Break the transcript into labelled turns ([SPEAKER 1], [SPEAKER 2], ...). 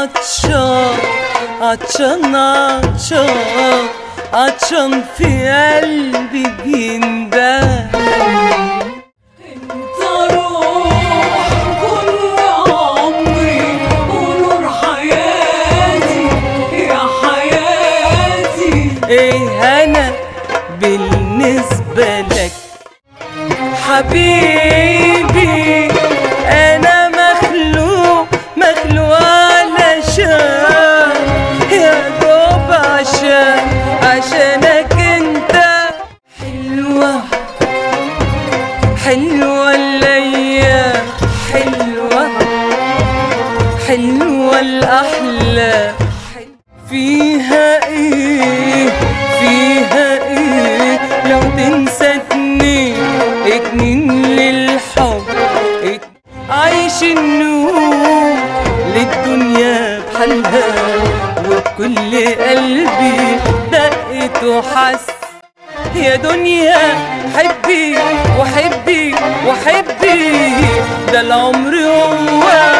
[SPEAKER 1] عطشان عطشان عطشان عطشان في قلبي بينده
[SPEAKER 2] انت روح كل عمري ونور حياتي يا حياتي
[SPEAKER 1] ايه انا بالنسبة لك حبيبي انا مخلوق مخلوق علشان يا دوب عشان عشانك انت حلوة حلوة الايام حلوة حلوة الاحلام فيها ايه فيها ايه لو تنسى اتنين اتنين للحب ات- عايش النور للدنيا بحالها وبكل قلبي دقت وحس يا دنيا حبي وحبي وحبي ده العمر هو